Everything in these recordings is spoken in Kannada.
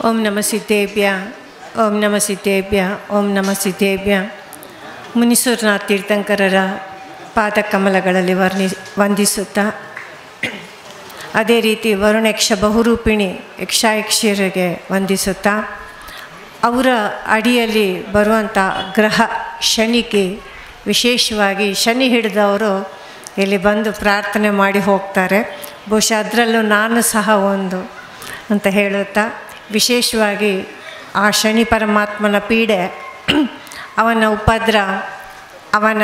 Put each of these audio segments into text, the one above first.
ಓಂ ನಮ ಸಿದ್ದೇಭ್ಯ ಓಂ ನಮ ಸಿದ್ದೇಭ್ಯ ಓಂ ನಮ ಸಿದ್ದೇಭ್ಯ ಮುನಿಸೂರ್ನಾಥ್ ತೀರ್ಥಂಕರರ ಪಾದಕಮಲಗಳಲ್ಲಿ ವರ್ಣಿ ವಂದಿಸುತ್ತಾ ಅದೇ ರೀತಿ ವರುಣಯಕ್ಷ ಬಹುರೂಪಿಣಿ ಯಕ್ಷಾಯಕ್ಷಿಯರಿಗೆ ವಂದಿಸುತ್ತಾ ಅವರ ಅಡಿಯಲ್ಲಿ ಬರುವಂಥ ಗ್ರಹ ಶನಿಗೆ ವಿಶೇಷವಾಗಿ ಶನಿ ಹಿಡಿದವರು ಇಲ್ಲಿ ಬಂದು ಪ್ರಾರ್ಥನೆ ಮಾಡಿ ಹೋಗ್ತಾರೆ ಬಹುಶಃ ಅದರಲ್ಲೂ ನಾನು ಸಹ ಒಂದು ಅಂತ ಹೇಳುತ್ತಾ ವಿಶೇಷವಾಗಿ ಆ ಶನಿ ಪರಮಾತ್ಮನ ಪೀಡೆ ಅವನ ಉಪದ್ರ ಅವನ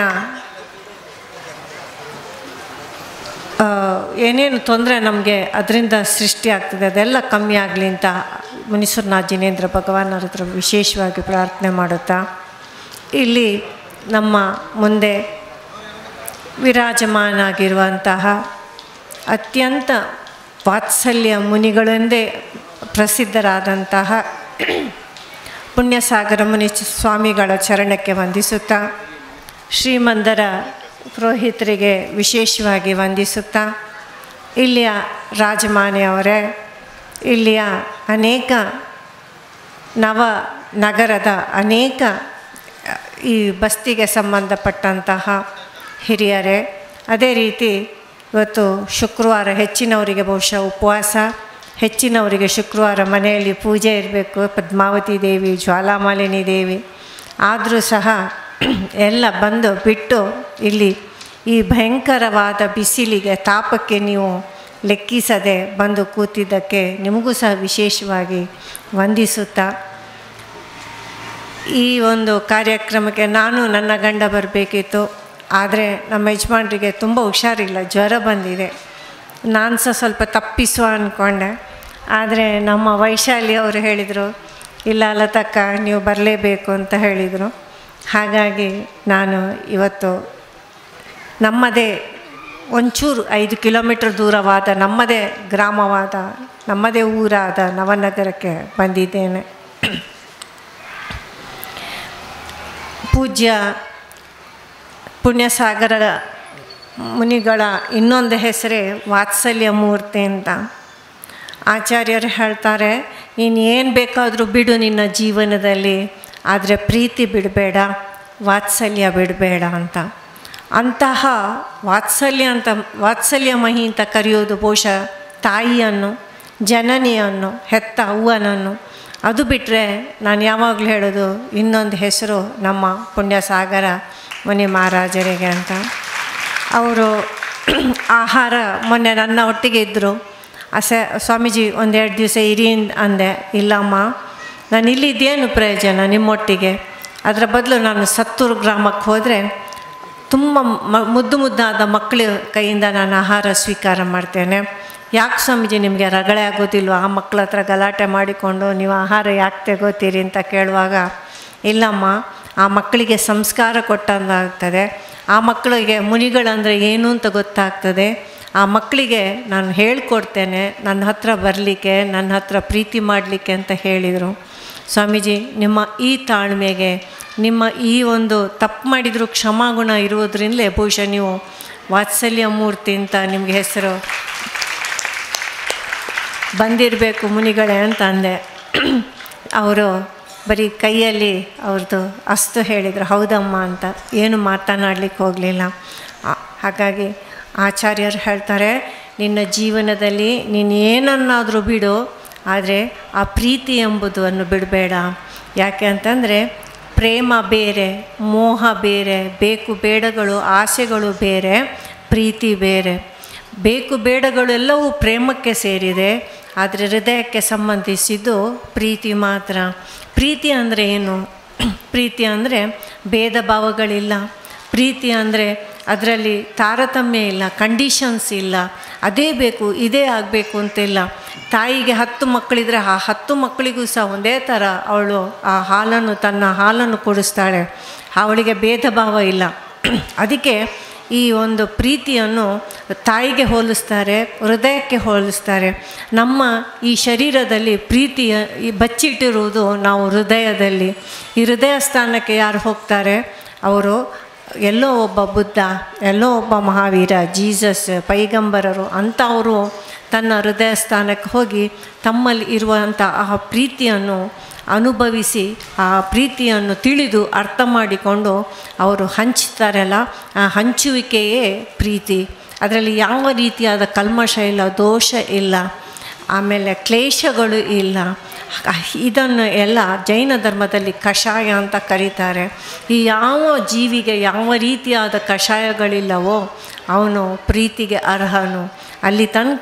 ಆ, ಏನೇನು ತೊಂದರೆ ನಮಗೆ ಅದರಿಂದ ಸೃಷ್ಟಿ ಆಗ್ತದೆ ಅದೆಲ್ಲ ಕಮ್ಮಿ ಆಗಲಿ ಅಂತ ಮುನಿಸೂರ್ನಾಥ್ ಜಿನೇಂದ್ರ ಭಗವಾನರ ಹತ್ರ ವಿಶೇಷವಾಗಿ ಪ್ರಾರ್ಥನೆ ಮಾಡುತ್ತಾ ಇಲ್ಲಿ ನಮ್ಮ ಮುಂದೆ ವಿರಾಜಮಾನಾಗಿರುವಂತಹ ಅತ್ಯಂತ ವಾತ್ಸಲ್ಯ ಮುನಿಗಳೆಂದೇ ಪ್ರಸಿದ್ಧರಾದಂತಹ ಪುಣ್ಯಸಾಗರ ಮುನಿ ಸ್ವಾಮಿಗಳ ಚರಣಕ್ಕೆ ವಂದಿಸುತ್ತಾ ಶ್ರೀಮಂದರ ಪುರೋಹಿತರಿಗೆ ವಿಶೇಷವಾಗಿ ವಂದಿಸುತ್ತಾ ಇಲ್ಲಿಯ ರಾಜಮಾನೆಯವರೇ ಇಲ್ಲಿಯ ಅನೇಕ ನವ ನಗರದ ಅನೇಕ ಈ ಬಸ್ತಿಗೆ ಸಂಬಂಧಪಟ್ಟಂತಹ ಹಿರಿಯರೇ ಅದೇ ರೀತಿ ಇವತ್ತು ಶುಕ್ರವಾರ ಹೆಚ್ಚಿನವರಿಗೆ ಬಹುಶಃ ಉಪವಾಸ ಹೆಚ್ಚಿನವರಿಗೆ ಶುಕ್ರವಾರ ಮನೆಯಲ್ಲಿ ಪೂಜೆ ಇರಬೇಕು ಪದ್ಮಾವತಿ ದೇವಿ ಜ್ವಾಲಾಮಾಲಿನಿ ದೇವಿ ಆದರೂ ಸಹ ಎಲ್ಲ ಬಂದು ಬಿಟ್ಟು ಇಲ್ಲಿ ಈ ಭಯಂಕರವಾದ ಬಿಸಿಲಿಗೆ ತಾಪಕ್ಕೆ ನೀವು ಲೆಕ್ಕಿಸದೆ ಬಂದು ಕೂತಿದ್ದಕ್ಕೆ ನಿಮಗೂ ಸಹ ವಿಶೇಷವಾಗಿ ವಂದಿಸುತ್ತಾ ಈ ಒಂದು ಕಾರ್ಯಕ್ರಮಕ್ಕೆ ನಾನು ನನ್ನ ಗಂಡ ಬರಬೇಕಿತ್ತು ಆದರೆ ನಮ್ಮ ಯಜಮಾನ್ರಿಗೆ ತುಂಬ ಹುಷಾರಿಲ್ಲ ಜ್ವರ ಬಂದಿದೆ ನಾನು ಸಹ ಸ್ವಲ್ಪ ತಪ್ಪಿಸುವ ಅಂದ್ಕೊಂಡೆ ಆದರೆ ನಮ್ಮ ವೈಶಾಲಿ ಅವರು ಹೇಳಿದರು ಇಲ್ಲ ಲತಕ್ಕ ನೀವು ಬರಲೇಬೇಕು ಅಂತ ಹೇಳಿದರು ಹಾಗಾಗಿ ನಾನು ಇವತ್ತು ನಮ್ಮದೇ ಒಂಚೂರು ಐದು ಕಿಲೋಮೀಟ್ರ್ ದೂರವಾದ ನಮ್ಮದೇ ಗ್ರಾಮವಾದ ನಮ್ಮದೇ ಊರಾದ ನವನಗರಕ್ಕೆ ಬಂದಿದ್ದೇನೆ ಪೂಜ್ಯ ಪುಣ್ಯಸಾಗರ ಮುನಿಗಳ ಇನ್ನೊಂದು ಹೆಸರೇ ವಾತ್ಸಲ್ಯ ಮೂರ್ತಿ ಅಂತ ಆಚಾರ್ಯರು ಹೇಳ್ತಾರೆ ನೀನು ಏನು ಬೇಕಾದರೂ ಬಿಡು ನಿನ್ನ ಜೀವನದಲ್ಲಿ ಆದರೆ ಪ್ರೀತಿ ಬಿಡಬೇಡ ವಾತ್ಸಲ್ಯ ಬಿಡಬೇಡ ಅಂತ ಅಂತಹ ವಾತ್ಸಲ್ಯ ಅಂತ ವಾತ್ಸಲ್ಯ ಮಹಿ ಅಂತ ಕರೆಯೋದು ಬಹುಶಃ ತಾಯಿಯನ್ನು ಜನನಿಯನ್ನು ಹೆತ್ತ ಅವ್ವನನ್ನು ಅದು ಬಿಟ್ಟರೆ ನಾನು ಯಾವಾಗಲೂ ಹೇಳೋದು ಇನ್ನೊಂದು ಹೆಸರು ನಮ್ಮ ಪುಣ್ಯಸಾಗರ ಮುನಿ ಮಹಾರಾಜರಿಗೆ ಅಂತ ಅವರು ಆಹಾರ ಮೊನ್ನೆ ನನ್ನ ಒಟ್ಟಿಗೆ ಇದ್ದರು ಅಸೆ ಸ್ವಾಮೀಜಿ ಒಂದೆರಡು ದಿವಸ ಇರಿ ಅಂದ್- ಅಂದೆ ಇಲ್ಲಮ್ಮ ನಾನು ಇಲ್ಲಿದ್ದೇನು ಪ್ರಯೋಜನ ನಿಮ್ಮೊಟ್ಟಿಗೆ ಅದರ ಬದಲು ನಾನು ಸತ್ತೂರು ಗ್ರಾಮಕ್ಕೆ ಹೋದರೆ ತುಂಬ ಮ ಮುದ್ದು ಮುದ್ದಾದ ಮಕ್ಕಳ ಕೈಯಿಂದ ನಾನು ಆಹಾರ ಸ್ವೀಕಾರ ಮಾಡ್ತೇನೆ ಯಾಕೆ ಸ್ವಾಮೀಜಿ ನಿಮಗೆ ರಗಳೆ ಆಗೋದಿಲ್ವ ಆ ಮಕ್ಕಳ ಹತ್ರ ಗಲಾಟೆ ಮಾಡಿಕೊಂಡು ನೀವು ಆಹಾರ ಯಾಕೆ ತೆಗೋತೀರಿ ಅಂತ ಕೇಳುವಾಗ ಇಲ್ಲಮ್ಮ ಆ ಮಕ್ಕಳಿಗೆ ಸಂಸ್ಕಾರ ಕೊಟ್ಟಂಗಾಗ್ತದೆ ಆ ಮಕ್ಕಳಿಗೆ ಮುನಿಗಳಂದರೆ ಏನು ಅಂತ ಗೊತ್ತಾಗ್ತದೆ ಆ ಮಕ್ಕಳಿಗೆ ನಾನು ಹೇಳ್ಕೊಡ್ತೇನೆ ನನ್ನ ಹತ್ರ ಬರಲಿಕ್ಕೆ ನನ್ನ ಹತ್ರ ಪ್ರೀತಿ ಮಾಡಲಿಕ್ಕೆ ಅಂತ ಹೇಳಿದರು ಸ್ವಾಮೀಜಿ ನಿಮ್ಮ ಈ ತಾಳ್ಮೆಗೆ ನಿಮ್ಮ ಈ ಒಂದು ತಪ್ಪು ಮಾಡಿದರೂ ಕ್ಷಮಾಗುಣ ಇರುವುದರಿಂದಲೇ ಬಹುಶಃ ನೀವು ವಾತ್ಸಲ್ಯ ಮೂರ್ತಿ ಅಂತ ನಿಮಗೆ ಹೆಸರು ಬಂದಿರಬೇಕು ಮುನಿಗಳೇ ಅಂತ ಅಂದೆ ಅವರು ಬರೀ ಕೈಯಲ್ಲಿ ಅವ್ರದ್ದು ಅಸ್ತು ಹೇಳಿದರು ಹೌದಮ್ಮ ಅಂತ ಏನು ಮಾತನಾಡಲಿಕ್ಕೆ ಹೋಗಲಿಲ್ಲ ಹಾಗಾಗಿ ಆಚಾರ್ಯರು ಹೇಳ್ತಾರೆ ನಿನ್ನ ಜೀವನದಲ್ಲಿ ನೀನು ಏನನ್ನಾದರೂ ಬಿಡು ಆದರೆ ಆ ಪ್ರೀತಿ ಎಂಬುದನ್ನು ಬಿಡಬೇಡ ಯಾಕೆ ಅಂತಂದರೆ ಪ್ರೇಮ ಬೇರೆ ಮೋಹ ಬೇರೆ ಬೇಕು ಬೇಡಗಳು ಆಸೆಗಳು ಬೇರೆ ಪ್ರೀತಿ ಬೇರೆ ಬೇಕು ಬೇಡಗಳು ಎಲ್ಲವೂ ಪ್ರೇಮಕ್ಕೆ ಸೇರಿದೆ ಆದರೆ ಹೃದಯಕ್ಕೆ ಸಂಬಂಧಿಸಿದ್ದು ಪ್ರೀತಿ ಮಾತ್ರ ಪ್ರೀತಿ ಅಂದರೆ ಏನು ಪ್ರೀತಿ ಅಂದರೆ ಭೇದ ಭಾವಗಳಿಲ್ಲ ಪ್ರೀತಿ ಅಂದರೆ ಅದರಲ್ಲಿ ತಾರತಮ್ಯ ಇಲ್ಲ ಕಂಡೀಷನ್ಸ್ ಇಲ್ಲ ಅದೇ ಬೇಕು ಇದೇ ಆಗಬೇಕು ಅಂತಿಲ್ಲ ತಾಯಿಗೆ ಹತ್ತು ಮಕ್ಕಳಿದ್ರೆ ಆ ಹತ್ತು ಮಕ್ಕಳಿಗೂ ಸಹ ಒಂದೇ ಥರ ಅವಳು ಆ ಹಾಲನ್ನು ತನ್ನ ಹಾಲನ್ನು ಕೊಡಿಸ್ತಾಳೆ ಅವಳಿಗೆ ಭೇದ ಭಾವ ಇಲ್ಲ ಅದಕ್ಕೆ ಈ ಒಂದು ಪ್ರೀತಿಯನ್ನು ತಾಯಿಗೆ ಹೋಲಿಸ್ತಾರೆ ಹೃದಯಕ್ಕೆ ಹೋಲಿಸ್ತಾರೆ ನಮ್ಮ ಈ ಶರೀರದಲ್ಲಿ ಪ್ರೀತಿಯ ಈ ಬಚ್ಚಿಟ್ಟಿರುವುದು ನಾವು ಹೃದಯದಲ್ಲಿ ಈ ಹೃದಯ ಸ್ಥಾನಕ್ಕೆ ಯಾರು ಹೋಗ್ತಾರೆ ಅವರು ಎಲ್ಲೋ ಒಬ್ಬ ಬುದ್ಧ ಎಲ್ಲೋ ಒಬ್ಬ ಮಹಾವೀರ ಜೀಸಸ್ ಪೈಗಂಬರರು ಅಂಥವರು ತನ್ನ ಹೃದಯ ಸ್ಥಾನಕ್ಕೆ ಹೋಗಿ ತಮ್ಮಲ್ಲಿ ಇರುವಂಥ ಆ ಪ್ರೀತಿಯನ್ನು ಅನುಭವಿಸಿ ಆ ಪ್ರೀತಿಯನ್ನು ತಿಳಿದು ಅರ್ಥ ಮಾಡಿಕೊಂಡು ಅವರು ಹಂಚ್ತಾರಲ್ಲ ಆ ಹಂಚುವಿಕೆಯೇ ಪ್ರೀತಿ ಅದರಲ್ಲಿ ಯಾವ ರೀತಿಯಾದ ಕಲ್ಮಶ ಇಲ್ಲ ದೋಷ ಇಲ್ಲ ಆಮೇಲೆ ಕ್ಲೇಶಗಳು ಇಲ್ಲ ಇದನ್ನು ಎಲ್ಲ ಜೈನ ಧರ್ಮದಲ್ಲಿ ಕಷಾಯ ಅಂತ ಕರೀತಾರೆ ಈ ಯಾವ ಜೀವಿಗೆ ಯಾವ ರೀತಿಯಾದ ಕಷಾಯಗಳಿಲ್ಲವೋ ಅವನು ಪ್ರೀತಿಗೆ ಅರ್ಹನು ಅಲ್ಲಿ ತನಕ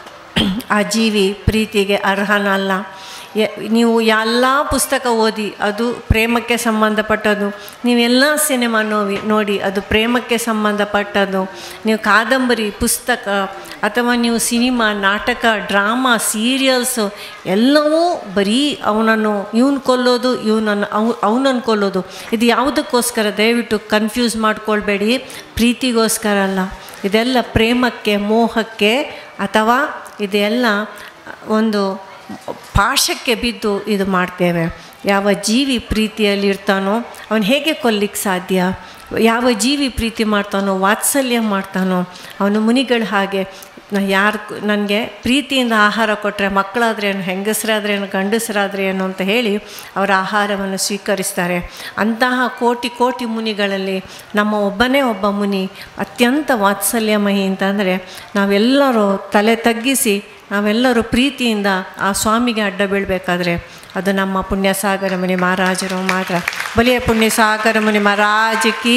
ಆ ಜೀವಿ ಪ್ರೀತಿಗೆ ಅರ್ಹನಲ್ಲ ಯ- ನೀವು ಎಲ್ಲ ಪುಸ್ತಕ ಓದಿ ಅದು ಪ್ರೇಮಕ್ಕೆ ಸಂಬಂಧಪಟ್ಟದ್ದು ನೀವೆಲ್ಲ ಸಿನಿಮಾ ನೋವಿ ನೋಡಿ ಅದು ಪ್ರೇಮಕ್ಕೆ ಸಂಬಂಧಪಟ್ಟದ್ದು ನೀವು ಕಾದಂಬರಿ ಪುಸ್ತಕ ಅಥವಾ ನೀವು ಸಿನಿಮಾ ನಾಟಕ ಡ್ರಾಮಾ ಸೀರಿಯಲ್ಸು ಎಲ್ಲವೂ ಬರೀ ಅವನನ್ನು ಇವನು ಕೊಲ್ಲೋದು ಇವನನ್ನು ಅವ್ ಅವನನ್ನು ಕೊಲ್ಲೋದು ಇದು ಯಾವುದಕ್ಕೋಸ್ಕರ ದಯವಿಟ್ಟು ಕನ್ಫ್ಯೂಸ್ ಮಾಡ್ಕೊಳ್ಬೇಡಿ ಪ್ರೀತಿಗೋಸ್ಕರ ಅಲ್ಲ ಇದೆಲ್ಲ ಪ್ರೇಮಕ್ಕೆ ಮೋಹಕ್ಕೆ ಅಥವಾ ಇದೆಲ್ಲ ಒಂದು ಪಾಶಕ್ಕೆ ಬಿದ್ದು ಇದು ಮಾಡ್ತೇವೆ ಯಾವ ಜೀವಿ ಪ್ರೀತಿಯಲ್ಲಿ ಇರ್ತಾನೋ ಅವನು ಹೇಗೆ ಕೊಲ್ಲಿಕ್ಕೆ ಸಾಧ್ಯ ಯಾವ ಜೀವಿ ಪ್ರೀತಿ ಮಾಡ್ತಾನೋ ವಾತ್ಸಲ್ಯ ಮಾಡ್ತಾನೋ ಅವನು ಮುನಿಗಳು ಹಾಗೆ ನಾ ಯಾರು ನನಗೆ ಪ್ರೀತಿಯಿಂದ ಆಹಾರ ಕೊಟ್ಟರೆ ಮಕ್ಕಳಾದ್ರೇನು ಹೆಂಗಸರಾದ್ರೇನು ಗಂಡಸರಾದ್ರೇನು ಅಂತ ಹೇಳಿ ಅವರ ಆಹಾರವನ್ನು ಸ್ವೀಕರಿಸ್ತಾರೆ ಅಂತಹ ಕೋಟಿ ಕೋಟಿ ಮುನಿಗಳಲ್ಲಿ ನಮ್ಮ ಒಬ್ಬನೇ ಒಬ್ಬ ಮುನಿ ಅತ್ಯಂತ ವಾತ್ಸಲ್ಯಮಯಿ ಅಂತಂದರೆ ನಾವೆಲ್ಲರೂ ತಲೆ ತಗ್ಗಿಸಿ ನಾವೆಲ್ಲರೂ ಪ್ರೀತಿಯಿಂದ ಆ ಸ್ವಾಮಿಗೆ ಅಡ್ಡ ಬೀಳಬೇಕಾದ್ರೆ ಅದು ನಮ್ಮ ಪುಣ್ಯ ಸಾಗರ ಮುನಿ ಮಹಾರಾಜರು ಮಾತ್ರ ಬಲಿಯ ಪುಣ್ಯ ಸಾಗರ ಮುನಿ ಮಹಾರಾಜಕಿ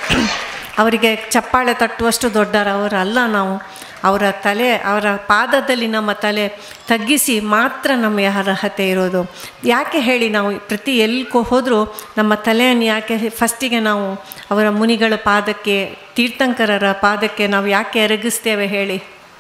ಅವರಿಗೆ ಚಪ್ಪಾಳೆ ತಟ್ಟುವಷ್ಟು ದೊಡ್ಡರವರಲ್ಲ ನಾವು ಅವರ ತಲೆ ಅವರ ಪಾದದಲ್ಲಿ ನಮ್ಮ ತಲೆ ತಗ್ಗಿಸಿ ಮಾತ್ರ ನಮಗೆ ಅರ್ಹತೆ ಇರೋದು ಯಾಕೆ ಹೇಳಿ ನಾವು ಪ್ರತಿ ಎಲ್ಲಿ ಹೋದರೂ ನಮ್ಮ ತಲೆಯನ್ನು ಯಾಕೆ ಫಸ್ಟಿಗೆ ನಾವು ಅವರ ಮುನಿಗಳ ಪಾದಕ್ಕೆ ತೀರ್ಥಂಕರರ ಪಾದಕ್ಕೆ ನಾವು ಯಾಕೆ ಎರಗಿಸ್ತೇವೆ ಹೇಳಿ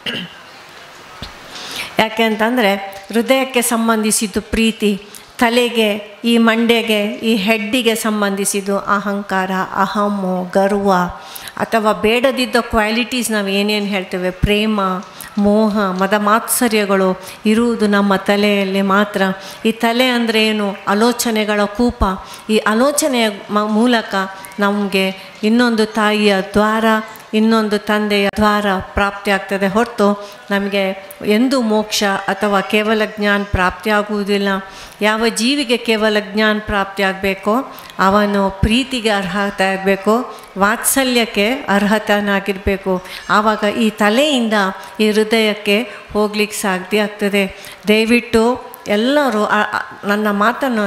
ಯಾಕೆ ಅಂತಂದರೆ ಹೃದಯಕ್ಕೆ ಸಂಬಂಧಿಸಿದ್ದು ಪ್ರೀತಿ ತಲೆಗೆ ಈ ಮಂಡೆಗೆ ಈ ಹೆಡ್ಡಿಗೆ ಸಂಬಂಧಿಸಿದ್ದು ಅಹಂಕಾರ ಅಹಮ್ಮು ಗರ್ವ ಅಥವಾ ಬೇಡದಿದ್ದ ಕ್ವಾಲಿಟೀಸ್ ನಾವು ಏನೇನು ಹೇಳ್ತೇವೆ ಪ್ರೇಮ ಮೋಹ ಮದ ಮಾತ್ಸರ್ಯಗಳು ಇರುವುದು ನಮ್ಮ ತಲೆಯಲ್ಲಿ ಮಾತ್ರ ಈ ತಲೆ ಅಂದರೆ ಏನು ಆಲೋಚನೆಗಳ ಕೂಪ ಈ ಆಲೋಚನೆಯ ಮ- ಮೂಲಕ ನಮಗೆ ಇನ್ನೊಂದು ತಾಯಿಯ ದ್ವಾರ ಇನ್ನೊಂದು ತಂದೆಯ ದ್ವಾರ ಪ್ರಾಪ್ತಿ ಆಗ್ತದೆ ಹೊರತು ನಮಗೆ ಎಂದೂ ಮೋಕ್ಷ ಅಥವಾ ಕೇವಲ ಜ್ಞಾನ ಪ್ರಾಪ್ತಿಯಾಗುವುದಿಲ್ಲ ಯಾವ ಜೀವಿಗೆ ಕೇವಲ ಜ್ಞಾನ ಪ್ರಾಪ್ತಿ ಆಗಬೇಕೋ ಅವನು ಪ್ರೀತಿಗೆ ಅರ್ಹತೆ ಆಗಬೇಕು ವಾತ್ಸಲ್ಯಕ್ಕೆ ಅರ್ಹತನಾಗಿರಬೇಕು ಆವಾಗ ಈ ತಲೆಯಿಂದ ಈ ಹೃದಯಕ್ಕೆ ಹೋಗ್ಲಿಕ್ಕೆ ಸಾಧ್ಯ ಆಗ್ತದೆ ದಯವಿಟ್ಟು ಎಲ್ಲರೂ ಆ- ಆ- ನನ್ನ ಮಾತನ್ನು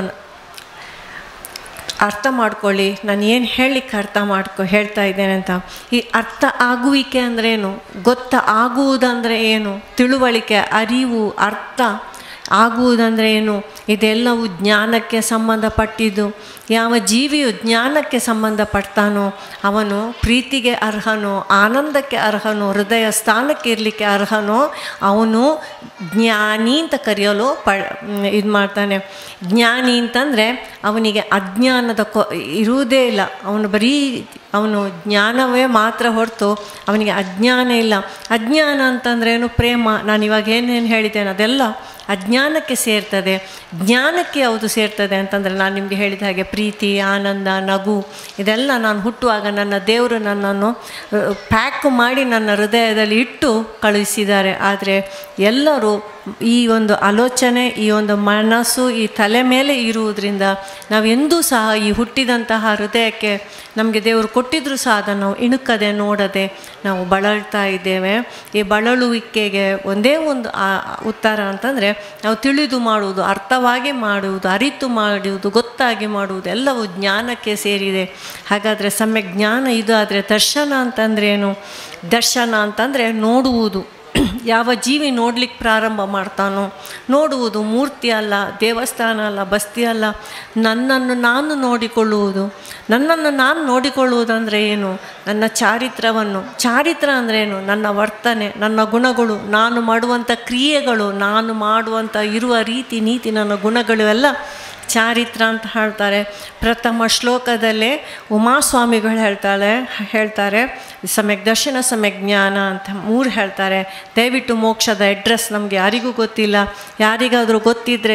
ಅರ್ಥ ಮಾಡ್ಕೊಳ್ಳಿ ನಾನು ಏನು ಹೇಳಲಿಕ್ಕೆ ಅರ್ಥ ಮಾಡ್ಕೊ ಹೇಳ್ತಾ ಇದ್ದೇನೆ ಅಂತ ಈ ಅರ್ಥ ಆಗುವಿಕೆ ಅಂದ್ರೇನು ಗೊತ್ತ ಆಗುವುದಂದರೆ ಏನು ತಿಳುವಳಿಕೆ ಅರಿವು ಅರ್ಥ ಆಗುವುದಂದರೆ ಏನು ಇದೆಲ್ಲವೂ ಜ್ಞಾನಕ್ಕೆ ಸಂಬಂಧಪಟ್ಟಿದ್ದು ಯಾವ ಜೀವಿಯು ಜ್ಞಾನಕ್ಕೆ ಸಂಬಂಧಪಡ್ತಾನೋ ಅವನು ಪ್ರೀತಿಗೆ ಅರ್ಹನೋ ಆನಂದಕ್ಕೆ ಅರ್ಹನೋ ಹೃದಯ ಸ್ಥಾನಕ್ಕೆ ಇರಲಿಕ್ಕೆ ಅರ್ಹನೋ ಅವನು ಜ್ಞಾನಿ ಅಂತ ಕರೆಯಲು ಪ ಇದು ಮಾಡ್ತಾನೆ ಜ್ಞಾನಿ ಅಂತಂದರೆ ಅವನಿಗೆ ಅಜ್ಞಾನದ ಕೊ ಇರುವುದೇ ಇಲ್ಲ ಅವನು ಬರೀ ಅವನು ಜ್ಞಾನವೇ ಮಾತ್ರ ಹೊರತು ಅವನಿಗೆ ಅಜ್ಞಾನ ಇಲ್ಲ ಅಜ್ಞಾನ ಅಂತಂದ್ರೇನು ಪ್ರೇಮ ನಾನು ಇವಾಗ ಏನೇನು ಹೇಳಿದ್ದೇನೆ ಅದೆಲ್ಲ ಅಜ್ಞಾನಕ್ಕೆ ಸೇರ್ತದೆ ಜ್ಞಾನಕ್ಕೆ ಯಾವುದು ಸೇರ್ತದೆ ಅಂತಂದರೆ ನಾನು ನಿಮಗೆ ಹೇಳಿದ ಹಾಗೆ ಪ್ರೀತಿ ಆನಂದ ನಗು ಇದೆಲ್ಲ ನಾನು ಹುಟ್ಟುವಾಗ ನನ್ನ ದೇವರು ನನ್ನನ್ನು ಪ್ಯಾಕ್ ಮಾಡಿ ನನ್ನ ಹೃದಯದಲ್ಲಿ ಇಟ್ಟು ಕಳುಹಿಸಿದ್ದಾರೆ ಆದರೆ ಎಲ್ಲರೂ ಈ ಒಂದು ಆಲೋಚನೆ ಈ ಒಂದು ಮನಸ್ಸು ಈ ತಲೆ ಮೇಲೆ ಇರುವುದರಿಂದ ನಾವು ಎಂದೂ ಸಹ ಈ ಹುಟ್ಟಿದಂತಹ ಹೃದಯಕ್ಕೆ ನಮಗೆ ದೇವರು ಕೊಟ್ಟಿದ್ರೂ ಸಹ ಅದನ್ನು ನಾವು ಇಣುಕದೆ ನೋಡದೆ ನಾವು ಬಳಲ್ತಾ ಇದ್ದೇವೆ ಈ ಬಳಲುವಿಕೆಗೆ ಒಂದೇ ಒಂದು ಆ- ಉತ್ತರ ಅಂತಂದರೆ ನಾವು ತಿಳಿದು ಮಾಡುವುದು ಅರ್ಥವಾಗಿ ಮಾಡುವುದು ಅರಿತು ಮಾಡುವುದು ಗೊತ್ತಾಗಿ ಮಾಡುವುದು ಎಲ್ಲವೂ ಜ್ಞಾನಕ್ಕೆ ಸೇರಿದೆ ಹಾಗಾದರೆ ಸಮ್ಯಕ್ ಜ್ಞಾನ ಇದು ಆದರೆ ದರ್ಶನ ಅಂತಂದ್ರೆ ಏನು ದರ್ಶನ ಅಂತಂದರೆ ನೋಡುವುದು ಯಾವ ಜೀವಿ ನೋಡ್ಲಿಕ್ಕೆ ಪ್ರಾರಂಭ ಮಾಡ್ತಾನೋ ನೋಡುವುದು ಮೂರ್ತಿ ಅಲ್ಲ ದೇವಸ್ಥಾನ ಅಲ್ಲ ಬಸ್ತಿ ಅಲ್ಲ ನನ್ನನ್ನು ನಾನು ನೋಡಿಕೊಳ್ಳುವುದು ನನ್ನನ್ನು ನಾನು ನೋಡಿಕೊಳ್ಳುವುದಂದರೆ ಏನು ನನ್ನ ಚಾರಿತ್ರವನ್ನು ಚಾರಿತ್ರ ಅಂದರೆ ಏನು ನನ್ನ ವರ್ತನೆ ನನ್ನ ಗುಣಗಳು ನಾನು ಮಾಡುವಂಥ ಕ್ರಿಯೆಗಳು ನಾನು ಮಾಡುವಂಥ ಇರುವ ರೀತಿ ನೀತಿ ನನ್ನ ಗುಣಗಳು ಎಲ್ಲ ಚಾರಿತ್ರ ಅಂತ ಹೇಳ್ತಾರೆ ಪ್ರಥಮ ಶ್ಲೋಕದಲ್ಲೇ ಉಮಾಸ್ವಾಮಿಗಳು ಹೇಳ್ತಾಳೆ ಹೇಳ್ತಾರೆ ಸಮ್ಯಕ್ ದರ್ಶನ ಸಮ್ಯಕ್ ಜ್ಞಾನ ಅಂತ ಮೂರು ಹೇಳ್ತಾರೆ ದಯವಿಟ್ಟು ಮೋಕ್ಷದ ಅಡ್ರೆಸ್ ನಮಗೆ ಯಾರಿಗೂ ಗೊತ್ತಿಲ್ಲ ಯಾರಿಗಾದರೂ ಗೊತ್ತಿದ್ದರೆ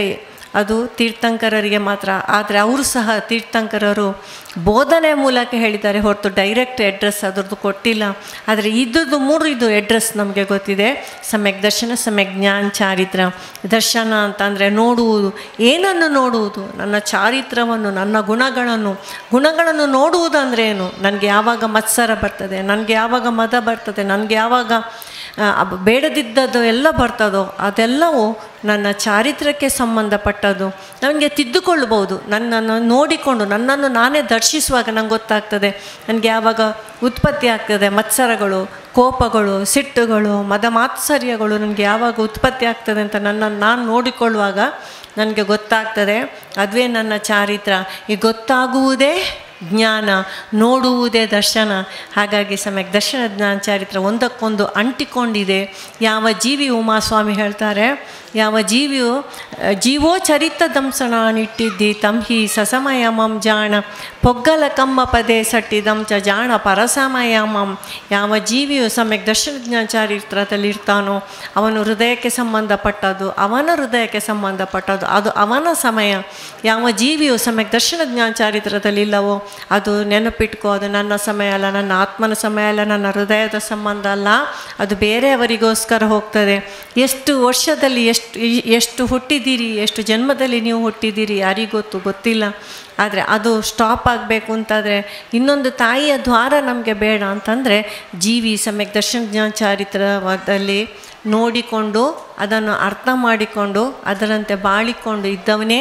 ಅದು ತೀರ್ಥಂಕರರಿಗೆ ಮಾತ್ರ ಆದರೆ ಅವರು ಸಹ ತೀರ್ಥಂಕರರು ಬೋಧನೆ ಮೂಲಕ ಹೇಳಿದ್ದಾರೆ ಹೊರತು ಡೈರೆಕ್ಟ್ ಅಡ್ರೆಸ್ ಅದರದ್ದು ಕೊಟ್ಟಿಲ್ಲ ಆದರೆ ಇದ್ರದ್ದು ಮೂರು ಇದು ಅಡ್ರೆಸ್ ನಮಗೆ ಗೊತ್ತಿದೆ ಸಮ್ಯಕ್ ದರ್ಶನ ಸಮ್ಯಕ್ ಜ್ಞಾನ ಚಾರಿತ್ರ ದರ್ಶನ ಅಂತಂದರೆ ನೋಡುವುದು ಏನನ್ನು ನೋಡುವುದು ನನ್ನ ಚಾರಿತ್ರವನ್ನು ನನ್ನ ಗುಣಗಳನ್ನು ಗುಣಗಳನ್ನು ನೋಡುವುದಂದ್ರೆ ಏನು ನನಗೆ ಯಾವಾಗ ಮತ್ಸರ ಬರ್ತದೆ ನನಗೆ ಯಾವಾಗ ಮದ ಬರ್ತದೆ ನನಗೆ ಯಾವಾಗ ಆ, ಅಬ್- ಬೇಡದಿದ್ದದ್ದು ಎಲ್ಲ ಬರ್ತದೋ ಅದೆಲ್ಲವೂ ನನ್ನ ಚಾರಿತ್ರಕ್ಕೆ ಸಂಬಂಧಪಟ್ಟದ್ದು ನನಗೆ ತಿದ್ದುಕೊಳ್ಳಬಹುದು ನನ್ನನ್ನು ನೋಡಿಕೊಂಡು ನನ್ನನ್ನು ನಾನೇ ದರ್ಶಿಸುವಾಗ ನಂಗೆ ಗೊತ್ತಾಗ್ತದೆ ನನಗೆ ಯಾವಾಗ ಉತ್ಪತ್ತಿ ಆಗ್ತದೆ ಮತ್ಸರಗಳು ಕೋಪಗಳು ಸಿಟ್ಟುಗಳು ಮದ ಮಾತ್ಸರ್ಯಗಳು ನನಗೆ ಯಾವಾಗ ಉತ್ಪತ್ತಿ ಆಗ್ತದೆ ಅಂತ ನನ್ನನ್ನು ನಾನು ನೋಡಿಕೊಳ್ಳುವಾಗ ನನಗೆ ಗೊತ್ತಾಗ್ತದೆ ಅದುವೇ ನನ್ನ ಚಾರಿತ್ರ ಈ ಗೊತ್ತಾಗುವುದೇ ಜ್ಞಾನ ನೋಡುವುದೇ ದರ್ಶನ ಹಾಗಾಗಿ ಸಮಯಕ್ಕೆ ದರ್ಶನ ಜ್ಞಾನ ಚಾರಿತ್ರ ಒಂದಕ್ಕೊಂದು ಅಂಟಿಕೊಂಡಿದೆ ಯಾವ ಜೀವಿ ಉಮಾಸ್ವಾಮಿ ಹೇಳ್ತಾರೆ ಯಾವ ಜೀವಿಯು ಅಹ್, ಜೀವೋ ಚರಿತ ದಂಸಣ ನಿಟ್ಟಿದ್ದಿ ತಂಹಿ ಸಸಮಯ ಮಂ ಜಾಣ ಪೊಗ್ಗಲ ಕಮ್ಮ ಪದೇ ಸಟ್ಟಿದಂ ಚ ಜಾಣ ಪರಸಮಯ ಮಂ ಯಾವ ಜೀವಿಯು ಸಮ್ಯಕ್ ದರ್ಶನ ಜ್ಞಾನ ಚಾರಿತ್ರದಲ್ಲಿ ಇರ್ತಾನೋ ಅವನು ಹೃದಯಕ್ಕೆ ಸಂಬಂಧಪಟ್ಟದ್ದು ಅವನ ಹೃದಯಕ್ಕೆ ಸಂಬಂಧಪಟ್ಟದ್ದು ಅದು ಅವನ ಸಮಯ ಯಾವ ಜೀವಿಯು ಸಮ್ಯಕ್ ದರ್ಶನ ಜ್ಞಾನ ಚಾರಿತ್ರದಲ್ಲಿ ಇಲ್ಲವೋ ಅದು ನೆನಪಿಟ್ಕೋ ಅದು ನನ್ನ ಸಮಯ ಅಲ್ಲ ನನ್ನ ಆತ್ಮನ ಸಮಯ ಅಲ್ಲ ನನ್ನ ಹೃದಯದ ಸಂಬಂಧ ಅಲ್ಲ ಅದು ಬೇರೆಯವರಿಗೋಸ್ಕರ ಹೋಗ್ತದೆ ಎಷ್ಟು ವರ್ಷದಲ್ಲಿ ಎಷ್ಟು ಎಷ್ಟು ಹುಟ್ಟಿದ್ದೀರಿ ಎಷ್ಟು ಜನ್ಮದಲ್ಲಿ ನೀವು ಹುಟ್ಟಿದ್ದೀರಿ ಯಾರಿಗೊತ್ತು ಗೊತ್ತಿಲ್ಲ ಆದರೆ ಅದು ಸ್ಟಾಪ್ ಆಗಬೇಕು ಅಂತಾದರೆ ಇನ್ನೊಂದು ತಾಯಿಯ ದ್ವಾರ ನಮಗೆ ಬೇಡ ಅಂತಂದರೆ ಜೀವಿ ಸಮ್ಯಕ್ ದರ್ಶನ ಜ್ಞಾನ ಚಾರಿತ್ರದಲ್ಲಿ ನೋಡಿಕೊಂಡು ಅದನ್ನು ಅರ್ಥ ಮಾಡಿಕೊಂಡು ಅದರಂತೆ ಬಾಳಿಕೊಂಡು ಇದ್ದವನೇ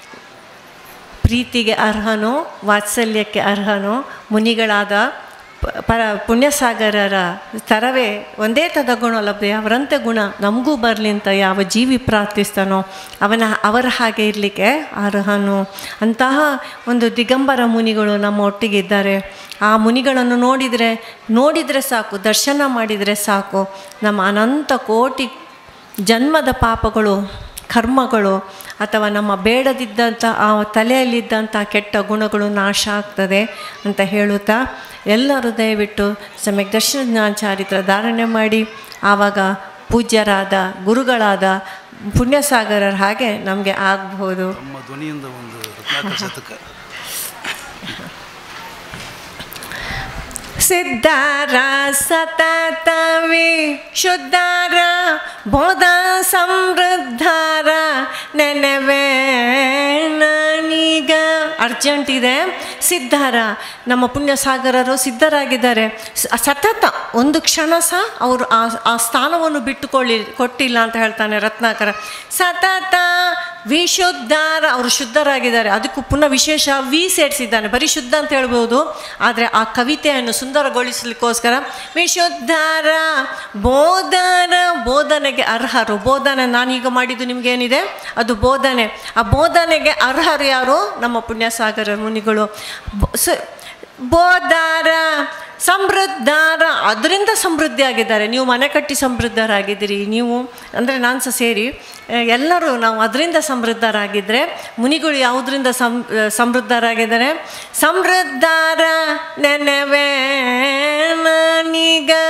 ಪ್ರೀತಿಗೆ ಅರ್ಹನೋ ವಾತ್ಸಲ್ಯಕ್ಕೆ ಅರ್ಹನೋ ಮುನಿಗಳಾದ ಪ- ಪರ ಪುಣ್ಯಸಾಗರರ ಥರವೇ ಒಂದೇ ತದ ಗುಣ ಲಭ್ಯ ಅವರಂತೆ ಗುಣ ನಮಗೂ ಬರಲಿ ಅಂತ ಯಾವ ಜೀವಿ ಪ್ರಾರ್ಥಿಸ್ತಾನೋ ಅವನ ಅವರ ಹಾಗೆ ಇರಲಿಕ್ಕೆ ಅರ್ಹನು ಅಂತಹ ಒಂದು ದಿಗಂಬರ ಮುನಿಗಳು ನಮ್ಮ ಒಟ್ಟಿಗೆ ಇದ್ದಾರೆ ಆ ಮುನಿಗಳನ್ನು ನೋಡಿದರೆ ನೋಡಿದರೆ ಸಾಕು ದರ್ಶನ ಮಾಡಿದರೆ ಸಾಕು ನಮ್ಮ ಅನಂತ ಕೋಟಿ ಜನ್ಮದ ಪಾಪಗಳು ಕರ್ಮಗಳು ಅಥವಾ ನಮ್ಮ ಬೇಡದಿದ್ದಂಥ ಆ ತಲೆಯಲ್ಲಿದ್ದಂಥ ಕೆಟ್ಟ ಗುಣಗಳು ನಾಶ ಆಗ್ತದೆ ಅಂತ ಹೇಳುತ್ತಾ ಎಲ್ಲರೂ ದಯವಿಟ್ಟು ಸಮ್ಯಕ್ ದರ್ಶನ ಜ್ಞಾನ ಚಾರಿತ್ರ ಧಾರಣೆ ಮಾಡಿ ಆವಾಗ ಪೂಜ್ಯರಾದ ಗುರುಗಳಾದ ಪುಣ್ಯಸಾಗರರ ಹಾಗೆ ನಮಗೆ ಆಗಬಹುದು ತಮ್ಮ ಧ್ವನಿಯಿಂದ ಒಂದು ರತ್ನಾಕರ ಶತಕ ಸಿದ್ಧಾರ ಸತತವಿ ಶುದ್ಧಾರ ಬೋಧ ಸಮೃದ್ಧಾರ ನೆನವೇ ನಾನೀಗ ಅರ್ಜೆಂಟ್ ಇದೆ ಸಿದ್ಧಾರ ನಮ್ಮ ಪುಣ್ಯಸಾಗರರು ಸಿದ್ಧರಾಗಿದ್ದಾರೆ ಸ- ಸತತ ಒಂದು ಕ್ಷಣ ಸಹ ಅವರು ಆ ಆ ಸ್ಥಾನವನ್ನು ಬಿಟ್ಟುಕೊಳ್ಳಿ ಕೊಟ್ಟಿಲ್ಲ ಅಂತ ಹೇಳ್ತಾನೆ ರತ್ನಾಕರ ಸತತ ವಿಶುದ್ಧಾರ ಅವರು ಶುದ್ಧರಾಗಿದ್ದಾರೆ ಅದಕ್ಕೂ ಪುನಃ ವಿಶೇಷ ವಿ ಸೇರಿಸಿದ್ದಾನೆ ಬರೀ ಶುದ್ಧ ಅಂತ ಹೇಳ್ಬೋದು ಆದರೆ ಆ ಕವಿತೆಯನ್ನು ಸುಂದರಗೊಳಿಸಲಿಕ್ಕೋಸ್ಕರ ವಿಶುದ್ಧಾರ ಬೋಧನ ಬೋಧನೆಗೆ ಅರ್ಹರು ಬೋಧನೆ ನಾನೀಗ ಮಾಡಿದ್ದು ನಿಮಗೇನಿದೆ ಅದು ಬೋಧನೆ ಆ ಬೋಧನೆಗೆ ಅರ್ಹರು ಯಾರು ನಮ್ಮ ಪುಣ್ಯಸಾಗರ ಮುನಿಗಳು ಬೊ- ಸ ಬೋಧಾರ ಸಮೃದ್ಧಾರ ಅದರಿಂದ ಸಮೃದ್ಧಿ ಆಗಿದ್ದಾರೆ ನೀವು ಮನೆ ಕಟ್ಟಿ ಸಮೃದ್ಧರಾಗಿದ್ದೀರಿ ನೀವು ಅಂದರೆ ನಾನು ಸಹ ಸೇರಿ ಆ, ಎಲ್ಲರೂ ನಾವು ಅದರಿಂದ ಸಮೃದ್ಧರಾಗಿದ್ದರೆ ಮುನಿಗಳು ಯಾವುದರಿಂದ ಸಂ ಸಮೃದ್ಧರಾಗಿದ್ದಾರೆ ಸಮೃದ್ಧಾರ ನೆನವೇ ನಾನೀಗ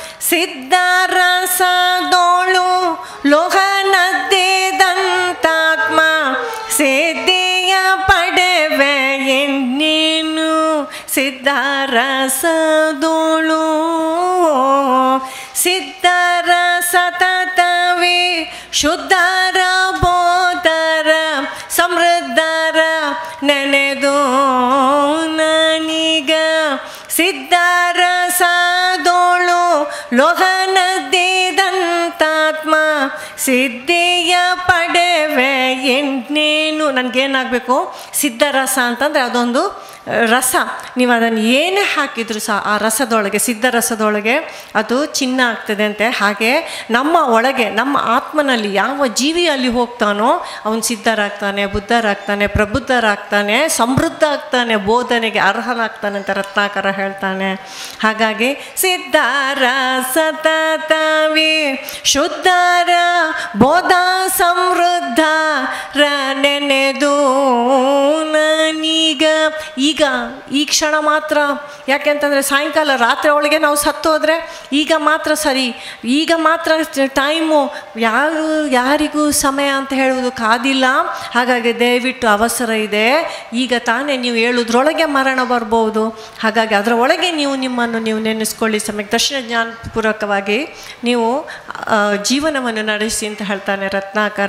ಸಿದ್ಧಾರಸದೋಳು ಲೋಹ ನದ್ದಿದಂತಾತ್ಮ ಸಿದ್ಧಿಯ ಪಡೆವೆ ಎನ್ನೇನು ಸಿದ್ಧಾರಸದೋಳು ಸಿದ್ಧರ ಸತತವೇ ಶುದ್ಧರ ಬೋಧರ ಸಮೃದ್ಧರ ನೆನೆದು ನಾನೀಗ ಸಿದ್ಧರ ಸಾದೋಳು ಲೋಹನದ್ದಿದಂತಾತ್ಮ ಸಿದ್ಧಿಯ ಪಡೆವೆ ಎಣ್ಣೇನು ನನಗೇನಾಗಬೇಕು ಸಿದ್ಧರಸ ಅಂತಂದರೆ ಅದೊಂದು ರಸ ನೀವು ಅದನ್ನು ಏನೇ ಹಾಕಿದ್ರು ಸಹ ಆ ರಸದೊಳಗೆ ಸಿದ್ಧರಸದೊಳಗೆ ಅದು ಚಿನ್ನ ಆಗ್ತದೆ ಅಂತೆ ಹಾಗೆ ನಮ್ಮ ಒಳಗೆ ನಮ್ಮ ಆತ್ಮನಲ್ಲಿ ಯಾವ ಜೀವಿ ಅಲ್ಲಿ ಹೋಗ್ತಾನೋ ಅವನು ಸಿದ್ಧರಾಗ್ತಾನೆ ಬುದ್ಧರಾಗ್ತಾನೆ ಪ್ರಬುದ್ಧರಾಗ್ತಾನೆ ಸಮೃದ್ಧ ಆಗ್ತಾನೆ ಬೋಧನೆಗೆ ಅರ್ಹನಾಗ್ತಾನೆ ಅಂತ ರತ್ನಾಕರ ಹೇಳ್ತಾನೆ ಹಾಗಾಗಿ ಸಿದ್ಧಾರ ಸತತವಿ ಶುದ್ಧರ ಬೋಧ ಸಮೃದ್ಧ ನೆನೆದು ನಾನೀಗ ಈಗ ಈ ಕ್ಷಣ ಮಾತ್ರ ಯಾಕೆಂತಂದರೆ ಸಾಯಂಕಾಲ ರಾತ್ರಿ ಒಳಗೆ ನಾವು ಸತ್ತೋದ್ರೆ ಈಗ ಮಾತ್ರ ಸರಿ ಈಗ ಮಾತ್ರ ಟೈಮು ಯಾರು ಯಾರಿಗೂ ಸಮಯ ಅಂತ ಹೇಳುವುದು ಕಾದಿಲ್ಲ ಹಾಗಾಗಿ ದಯವಿಟ್ಟು ಅವಸರ ಇದೆ ಈಗ ತಾನೇ ನೀವು ಹೇಳುದ್ರೊಳಗೆ ಮರಣ ಬರ್ಬೋದು ಹಾಗಾಗಿ ಅದರ ಒಳಗೆ ನೀವು ನಿಮ್ಮನ್ನು ನೀವು ನೆನೆಸ್ಕೊಳ್ಳಿ ಸಮಯಕ್ಕೆ ದರ್ಶನ ಜ್ಞಾನಪೂರ್ವಕವಾಗಿ ನೀವು ಆ, ಜೀವನವನ್ನು ನಡೆಸಿ ಅಂತ ಹೇಳ್ತಾನೆ ರತ್ನಾಕರ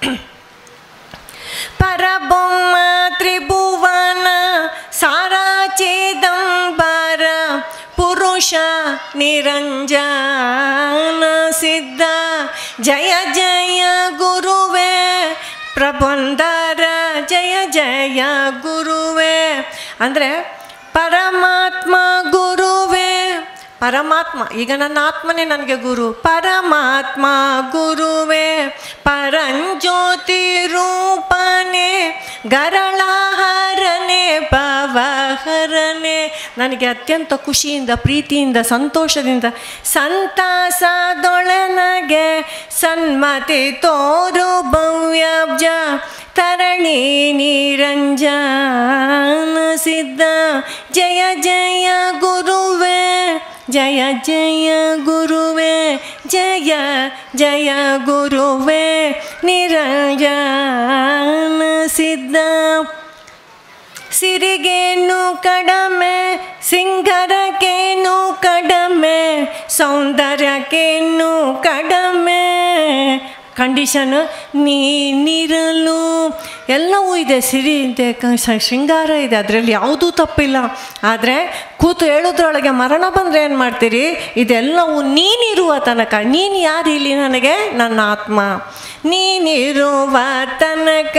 ಪರಬೊಮ್ಮ ತ್ರಿಭುವನ ಸಾರಾ ಚೇದಂಬರ ಪುರುಷ ನಿರಂಜನ ಸಿದ್ಧ ಜಯ ಜಯ ಗುರುವೇ ಪ್ರಬಂಧರ ಜಯ ಜಯ ಗುರುವೇ ಅಂದರೆ ಪರಮಾತ್ಮ ಗುರುವೇ ಪರಮಾತ್ಮ ಈಗ ನನ್ನ ಆತ್ಮನೇ ನನಗೆ ಗುರು ಪರಮಾತ್ಮ ಗುರುವೇ ಪರಂಜ್ಯೋತಿ ರೂಪನೆ ಗರಳಹರನೆ ಭವಹರನೆ ನನಗೆ ಅತ್ಯಂತ ಖುಷಿಯಿಂದ ಪ್ರೀತಿಯಿಂದ ಸಂತೋಷದಿಂದ ಸಂತಾಸದೊಳನಗೆ ಸನ್ಮತಿ ತೋರು ಭವ್ಯಾಬ್ಜ ತರಣಿ ನಿರಂಜನ ಸಿದ್ಧ ಜಯ ಜಯ ಗುರುವೇ ಜಯ ಜಯ ಗುರುವೇ ಜಯ ಜಯ ಗುರುವೇ ನಿರಂಜನ ಸಿದ್ಧ ಸಿರಿಗೇನು ಕಡಮೆ ಸಿಂಗರಕ್ಕೇನು ಕಡಮೆ ಸೌಂದರ್ಯಕ್ಕೇನು ಕಡಮೆ ಕಂಡೀಷನ್ ನೀನಿರಲು ಎಲ್ಲವೂ ಇದೆ ಸಿರಿ ಇದೆ ಕ- ಶ- ಶೃಂಗಾರ ಇದೆ ಅದರಲ್ಲಿ ಯಾವುದೂ ತಪ್ಪಿಲ್ಲ ಆದರೆ ಕೂತು ಹೇಳೋದ್ರೊಳಗೆ ಮರಣ ಬಂದರೆ ಏನು ಮಾಡ್ತೀರಿ ಇದೆಲ್ಲವೂ ನೀನಿರುವ ತನಕ ನೀನು ಯಾರು ಇಲ್ಲಿ ನನಗೆ ನನ್ನ ಆತ್ಮ ನೀನಿರುವ ತನಕ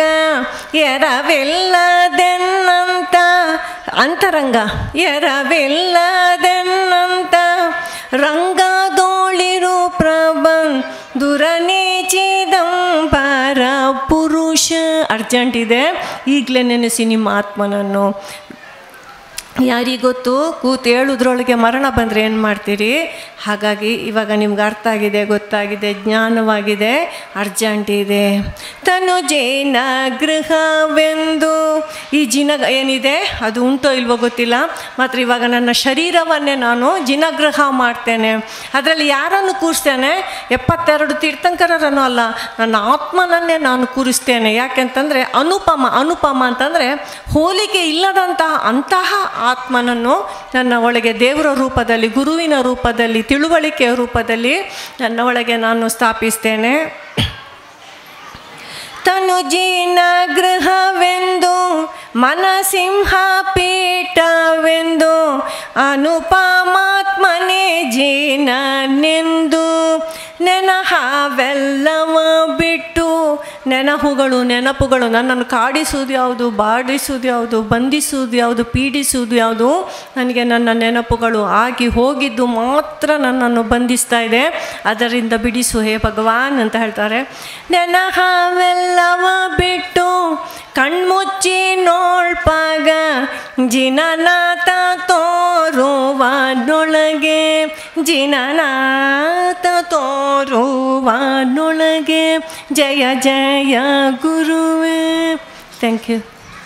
ಎರವಿಲ್ಲದೆನ್ನಂತ ಅಂತರಂಗ ಎರವಿಲ್ಲದೆನ್ನಂತ ರಂಗದೋಳಿರು ಪ್ರಬನ್ ದುರನೇ ಚಿದಂಬರ ಪುರುಷ ಅರ್ಜೆಂಟ್ ಇದೆ ಈಗಲೇ ನೆನೆಸಿ ನಿಮ್ಮ ಆತ್ಮನನ್ನು ಯಾರಿಗೊತ್ತು ಕೂತು ಹೇಳುದ್ರೊಳಗೆ ಮರಣ ಬಂದರೆ ಏನು ಮಾಡ್ತೀರಿ ಹಾಗಾಗಿ ಇವಾಗ ನಿಮ್ಗೆ ಅರ್ಥ ಆಗಿದೆ ಗೊತ್ತಾಗಿದೆ ಜ್ಞಾನವಾಗಿದೆ ಅರ್ಜೆಂಟ್ ಇದೆ ತನುಜೇನ ಗೃಹವೆಂದು ಈ ಜಿನ ಏನಿದೆ ಅದು ಉಂಟೋ ಇಲ್ವೋ ಗೊತ್ತಿಲ್ಲ ಮಾತ್ರ ಇವಾಗ ನನ್ನ ಶರೀರವನ್ನೇ ನಾನು ಜಿನಗ್ರಹ ಮಾಡ್ತೇನೆ ಅದರಲ್ಲಿ ಯಾರನ್ನು ಕೂರಿಸ್ತೇನೆ ಎಪ್ಪತ್ತೆರಡು ತೀರ್ಥಂಕರರನ್ನು ಅಲ್ಲ ನನ್ನ ಆತ್ಮನನ್ನೇ ನಾನು ಕೂರಿಸ್ತೇನೆ ಯಾಕೆಂತಂದರೆ ಅನುಪಮ ಅನುಪಮ ಅಂತಂದರೆ ಹೋಲಿಕೆ ಇಲ್ಲದಂತಹ ಅಂತಹ ಆತ್ಮನನ್ನು ನನ್ನ ಒಳಗೆ ದೇವರ ರೂಪದಲ್ಲಿ ಗುರುವಿನ ರೂಪದಲ್ಲಿ ತಿಳುವಳಿಕೆಯ ರೂಪದಲ್ಲಿ ನನ್ನ ಒಳಗೆ ನಾನು ಸ್ಥಾಪಿಸ್ತೇನೆ ತನುಜಿನ ಗೃಹವೆಂದು ಮನಸಿಂಹ ಪೀಠವೆಂದು ಅನುಪಮಾತ್ಮನೇ ಜೀನನೆಂದು ನೆನಹವೆಲ್ಲವ ಬಿಟ್ಟು ನೆನಹುಗಳು ನೆನಪುಗಳು ನನ್ನನ್ನು ಕಾಡಿಸುವುದು ಯಾವುದು ಬಾಡಿಸುವುದು ಯಾವುದು ಬಂಧಿಸುವುದು ಯಾವುದು ಪೀಡಿಸುವುದು ಯಾವುದು ನನಗೆ ನನ್ನ ನೆನಪುಗಳು ಆಗಿ ಹೋಗಿದ್ದು ಮಾತ್ರ ನನ್ನನ್ನು ಬಂಧಿಸ್ತಾ ಇದೆ ಅದರಿಂದ ಬಿಡಿಸು ಹೇ ಭಗವಾನ್ ಅಂತ ಹೇಳ್ತಾರೆ ನೆನಹವೆಲ್ಲವ ಬಿಟ್ಟು ಕಣ್ಮುಚ್ಚಿ ನೋಳ್ಪಾಗ ಜಿನನಾಥ ತೋರುವನೊಳಗೆ ಜಿನನಾಥ ತೋರುವನೊಳಗೆ ಜಯ ಜಯ ಗುರುವೇ ಥ್ಯಾಂಕ್ ಯು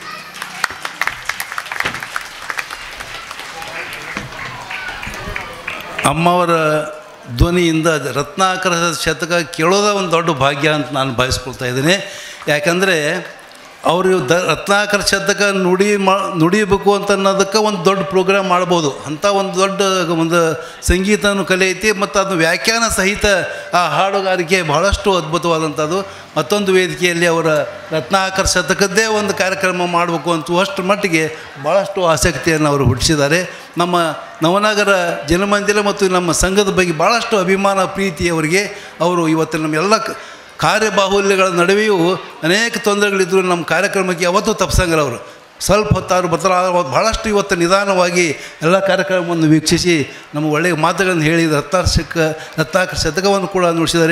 ಅಮ್ಮವರ ಧ್ವನಿಯಿಂದ ರತ್ನಾಕರ ಶತಕ ಕೇಳೋದ ಒಂದು ದೊಡ್ಡ ಭಾಗ್ಯ ಅಂತ ನಾನು ಭಾವಿಸ್ಕೊಳ್ತಾ ಇದ್ದೀನಿ ಯಾಕಂದರೆ ಅವರು ದ ರತ್ನಾಕರ ಶತಕ ನುಡಿ ಮಾ ನುಡಿಬೇಕು ಅಂತ ಅನ್ನೋದಕ್ಕೆ ಒಂದು ದೊಡ್ಡ ಪ್ರೋಗ್ರಾಮ್ ಮಾಡ್ಬೋದು ಅಂಥ ಒಂದು ದೊಡ್ಡ ಒಂದು ಸಂಗೀತನೂ ಕಲೆ ಐತಿ ಮತ್ತು ಅದು ವ್ಯಾಖ್ಯಾನ ಸಹಿತ ಆ ಹಾಡುಗಾರಿಕೆ ಬಹಳಷ್ಟು ಅದ್ಭುತವಾದಂಥದ್ದು ಮತ್ತೊಂದು ವೇದಿಕೆಯಲ್ಲಿ ಅವರ ರತ್ನಾಕರ ಶತಕದ್ದೇ ಒಂದು ಕಾರ್ಯಕ್ರಮ ಮಾಡಬೇಕು ಅಂತ ಅಷ್ಟು ಮಟ್ಟಿಗೆ ಭಾಳಷ್ಟು ಆಸಕ್ತಿಯನ್ನು ಅವರು ಹುಟ್ಟಿಸಿದ್ದಾರೆ ನಮ್ಮ ನವನಗರ ಜನಮಂದಿರ ಮತ್ತು ನಮ್ಮ ಸಂಘದ ಬಗ್ಗೆ ಭಾಳಷ್ಟು ಅಭಿಮಾನ ಪ್ರೀತಿ ಅವರಿಗೆ ಅವರು ಇವತ್ತು ನಮ್ಮೆಲ್ಲ ಕ- ಕಾರ್ಯಬಾಹುಲ್ಯಗಳ ನಡುವೆಯೂ ಅನೇಕ ತೊಂದರೆಗಳಿದ್ದರೂ ನಮ್ಮ ಕಾರ್ಯಕ್ರಮಕ್ಕೆ ಯಾವತ್ತೂ ತಪ್ಸಂಗಲ್ಲ ಅವರು ಸ್ವಲ್ಪ ಹೊತ್ತಾರು ಬರ್ತಾರೆ ಆದ್ರೆ ಭಾಳಷ್ಟು ಇವತ್ತು ನಿಧಾನವಾಗಿ ಎಲ್ಲ ಕಾರ್ಯಕ್ರಮವನ್ನು ವೀಕ್ಷಿಸಿ ನಮ್ಮ ಒಳ್ಳೆಯ ಮಾತುಗಳನ್ನು ಹೇಳಿ ರತ್ನಾರ್ಶಕ ರತ್ನಾಕರ ಶತಕವನ್ನು ಕೂಡ ನುಡಿಸಿದ್ದಾರೆ